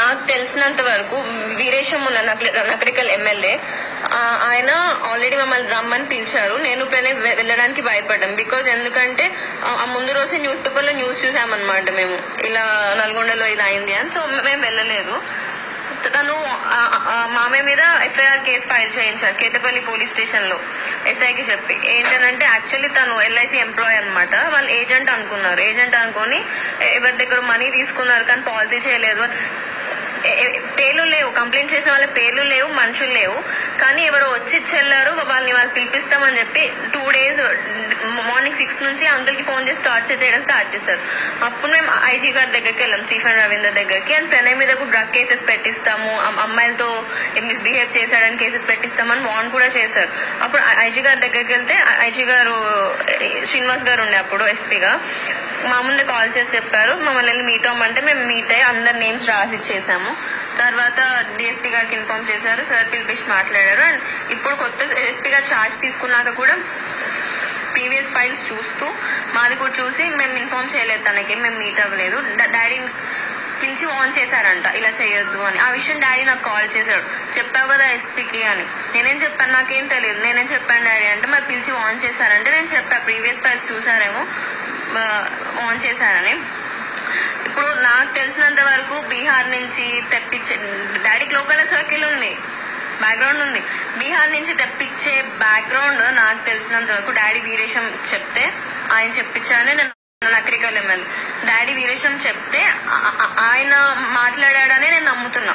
నాకు తెలిసినంత వరకు వీరేశం ఉన్న నకరి- నకరికల్ ఎమ్మెల్యే ఆ, ఆయన ఆల్రెడీ మమ్మల్ని రమ్మని పిలిచారు నేను ప్రణయ్ వె- వెళ్ళడానికి భయపడ్డాం బికాజ్ ఎందుకంటే ఆ ఆ ముందు రోజే న్యూస్ పేపర్ లో న్యూస్ చూసామన్నమాట మేము ఇలా నల్గొండలో ఇలా అయింది అని సో మేము వెళ్ళలేదు తను ఆ- ఆ మామయ్య మీద ఎఫ్ఐఆర్ కేసు ఫైల్ చేయించారు కేతపల్లి పోలీస్ స్టేషన్ లో ఎస్ఐకి చెప్పి ఏంటనంటే యాక్చువల్లీ తను ఎల్ఐసి ఎంప్లాయ్ అన్నమాట వాళ్ళు ఏజెంట్ అనుకున్నారు ఏజెంట్ అనుకొని ఎవరి దగ్గర మనీ తీసుకున్నారు కానీ పాలసీ చేయలేదు ఏ- ఏ- పేర్లు లేవు కంప్లైంట్ చేసిన వాళ్ళ పేర్లు లేవు మనుషులు లేవు కానీ ఎవరో వచ్చి ఇచ్చెళ్ళారు వాళ్ళని వాళ్ళు పిలిపిస్తామని చెప్పి టూ డేస్ మార్నింగ్ సిక్స్ నుంచి అంకుల్ కి ఫోన్ చేసి టార్చర్ చేయడం స్టార్ట్ చేశారు అప్పుడు మేము ఐజీ గారి దగ్గరికి వెళ్ళాం స్టీఫెన్ రవీందర్ దగ్గరికి అండ్ ప్రణయ్ మీద కూడా డ్రగ్ కేసెస్ పెట్టిస్తాము అమ్- అమ్మాయిలతో మిస్బిహేవ్ చేశాడని కేసెస్ పెట్టిస్తామని వార్న్ కూడా చేశారు అప్పుడు ఐజీ గారి దగ్గరికి వెళ్తే ఐజీ గారు ఏ, శ్రీనివాస్ గారు ఉండే అప్పుడు ఎస్పీగా మా ముందే కాల్ చేసి చెప్పారు మమ్మల్ని వెళ్ళి మీట్ అవ్వమంటే మేము మీట్ అయ్యి అందరి నేమ్స్ రాసి ఇచ్చేసాము తర్వాత డిఎస్పీ గారికి ఇన్ఫార్మ్ చేశారు సార్ పిలిపించి మాట్లాడారు అండ్ ఇప్పుడు కొత్త ఎస్పీ గారు ఛార్జ్ తీసుకున్నాక కూడా ప్రీవియస్ ఫైల్స్ చూస్తూ మాది కూడా చూసి మేము ఇన్ఫార్మ్ చేయలేదు తనకి మేము మీట్ అవ్వలేదు డాడీ పిలిచి ఆన్ చేశారంట ఇలా చేయొద్దు అని ఆ విషయం డాడీ నాకు కాల్ చేశాడు చెప్పావు కదా ఎస్పీకి అని నేనేం చెప్పాను నాకేం తెలియదు నేనేం చెప్పాను డాడీ అంటే మరి పిలిచి ఆన్ చేశారంటే నేను చెప్పా ప్రీవియస్ ఫైల్స్ చూసారేమో ఆన్ చేశారని ఇప్పుడు నాకు తెలిసినంత వరకు బీహార్ నుంచి తెప్పించే డాడీకి లోకల్ సర్కిల్ ఉంది బ్యాక్గ్రౌండ్ ఉంది బీహార్ నుంచి తెప్పించే బ్యాక్గ్రౌండ్ నాకు తెలిసినంత వరకు డాడీ వీరేశం చెప్తే ఆయన చెప్పించాడని నేను నకరికల్ ఎమ్మెల్యే డాడీ వీరేశం చెప్తే ఆ- ఆ- ఆయన మాట్లాడాడని నేను నమ్ముతున్నా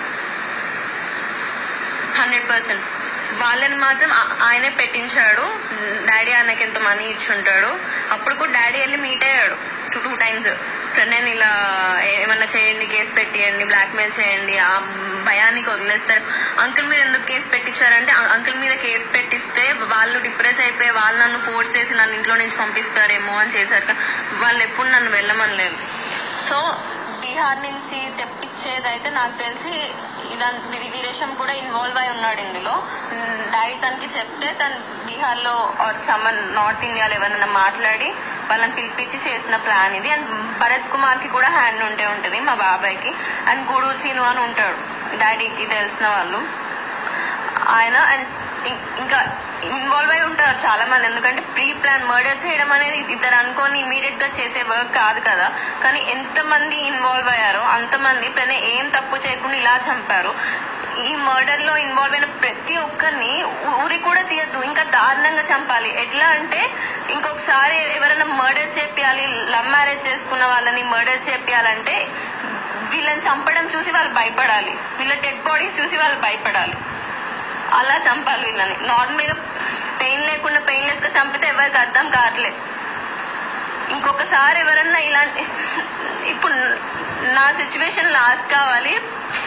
హండ్రెడ్ పర్సెంట్ వాళ్ళని మాత్రం ఆ- ఆయనే పెట్టించాడు డాడీ ఆయనకి ఎంత మనీ ఇచ్చుంటాడు అప్పుడు కూడా డాడీ వెళ్ళి మీట్ అయ్యాడు టూ టూ టైమ్స్ నేను ఇలా ఏమన్నా చేయండి కేసు పెట్టియండి బ్లాక్మెయిల్ చేయండి ఆ భయానికి వదిలేస్తారు అంకుల్ మీద ఎందుకు కేసు పెట్టించారంటే అం- అంకుల్ మీద కేసు పెట్టిస్తే వాళ్ళు డిప్రెస్ అయిపోయి వాళ్ళు నన్ను ఫోర్స్ చేసి నన్ను ఇంట్లో నుంచి పంపిస్తారేమో అని చేశారు కా- వాళ్ళు ఎప్పుడు నన్ను వెళ్ళమనలేదు సో బీహార్ నుంచి తెప్పించేదైతే నాకు తెలిసి ఇదాన్ వీ- వీరేశం కూడా ఇన్వాల్వ్ అయి ఉన్నాడు ఇందులో మ్, డాడీ తనకి చెప్తే తను బీహార్ లో సమ్మన్ నార్త్ ఇండియాలో ఎవరైనా మాట్లాడి వాళ్ళని పిలిపించి చేసిన ప్లాన్ ఇది అండ్ భరత్ కుమార్ కి కూడా హ్యాండ్ ఉంటే ఉంటది మా బాబాయ్కి అండ్ గూడూరు సీను అని ఉంటాడు డాడీకి తెలిసిన వాళ్ళు ఆయన అండ్ ఇం- ఇంకా ఇన్వాల్వ్ అయి ఉంటారు చాలా మంది ఎందుకంటే ప్రీ ప్లాన్ మర్డర్ చేయడం అనేది ఇద్దరు అనుకొని ఇమీడియట్ గా చేసే వర్క్ కాదు కదా కానీ ఎంత మంది ఇన్వాల్వ్ అయ్యారో అంతమంది ప్రణయ్ ఏం తప్పు చేయకుండా ఇలా చంపారు ఈ మర్డర్ లో ఇన్వాల్వ్ అయిన ప్రతి ఒక్కరిని ఊ- ఊరి కూడా తీయద్దు ఇంకా దారుణంగా చంపాలి ఎట్లా అంటే ఇంకొకసారి ఎవరైనా మర్డర్ చేపియాలి లవ్ మ్యారేజ్ చేసుకున్న వాళ్ళని మర్డర్ చేపియాలంటే వీళ్ళని చంపడం చూసి వాళ్ళు భయపడాలి వీళ్ళ డెడ్ బాడీస్ చూసి వాళ్ళు భయపడాలి అలా చంపాలి వీళ్ళని నార్మల్ గా పెయిన్ లేకుండా పెయిన్లెస్ గా చంపితే ఎవరికి అర్థం కావట్లేదు ఇంకొకసారి ఎవరన్నా ఇలాంటి ఇప్పుడు నా సిచ్యువేషన్ లాస్ట్ కావాలి